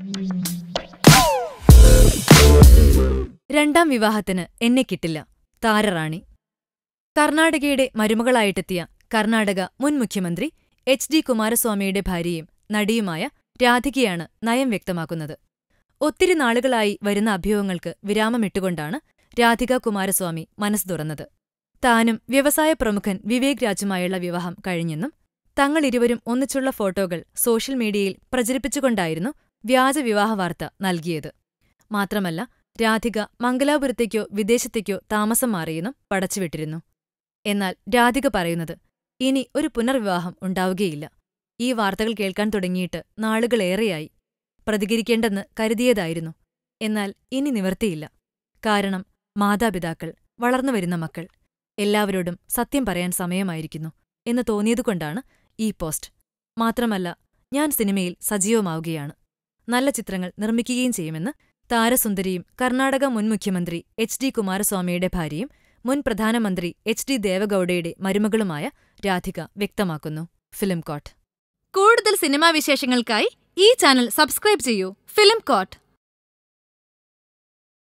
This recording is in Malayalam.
രണ്ടാം വിവാഹത്തിന് എന്നെ കിട്ടില്ല താരറാണി കർണാടകയുടെ മരുമകളായിട്ടെത്തിയ കർണാടക മുൻ മുഖ്യമന്ത്രി എച്ച് ഡി കുമാരസ്വാമിയുടെ ഭാര്യയും നടിയുമായ രാധികയാണ് നയം വ്യക്തമാക്കുന്നത് ഒത്തിരി നാളുകളായി വരുന്ന അഭ്യൂഹങ്ങൾക്ക് വിരാമമിട്ടുകൊണ്ടാണ് രാധിക കുമാരസ്വാമി മനസ്സ് തുറന്നത് താനും വ്യവസായ പ്രമുഖൻ വിവേക് രാജുമായുള്ള വിവാഹം കഴിഞ്ഞെന്നും തങ്ങളിരുവരും ഒന്നിച്ചുള്ള ഫോട്ടോകൾ സോഷ്യൽ മീഡിയയിൽ പ്രചരിപ്പിച്ചുകൊണ്ടായിരുന്നു വ്യാജ വിവാഹ വാർത്ത നൽകിയത് മാത്രമല്ല രാധിക മംഗലാപുരത്തേക്കോ വിദേശത്തേക്കോ താമസം മാറിയെന്നും പടച്ചുവിട്ടിരുന്നു എന്നാൽ രാധിക പറയുന്നത് ഇനി ഒരു പുനർവിവാഹം ഉണ്ടാവുകയില്ല ഈ വാർത്തകൾ കേൾക്കാൻ തുടങ്ങിയിട്ട് നാളുകളേറെയായി പ്രതികരിക്കേണ്ടെന്ന് കരുതിയതായിരുന്നു എന്നാൽ ഇനി നിവർത്തിയില്ല കാരണം മാതാപിതാക്കൾ വളർന്നുവരുന്ന മക്കൾ എല്ലാവരോടും സത്യം പറയാൻ സമയമായിരിക്കുന്നു എന്ന് തോന്നിയതുകൊണ്ടാണ് ഈ പോസ്റ്റ് മാത്രമല്ല ഞാൻ സിനിമയിൽ സജീവമാവുകയാണ് നല്ല ചിത്രങ്ങൾ നിർമ്മിക്കുകയും ചെയ്യുമെന്ന് താരസുന്ദരിയും കർണാടക മുൻ മുഖ്യമന്ത്രി എച്ച് ഡി കുമാരസ്വാമിയുടെ ഭാര്യയും മുൻ പ്രധാനമന്ത്രി എച്ച് ഡി ദേവഗൌഡയുടെ മരുമകളുമായ രാധിക വ്യക്തമാക്കുന്നു ഫിലിം കോട്ട് കൂടുതൽ സിനിമാ വിശേഷങ്ങൾക്കായി ഈ ചാനൽ സബ്സ്ക്രൈബ് ചെയ്യൂ ഫിലിം കോട്ട്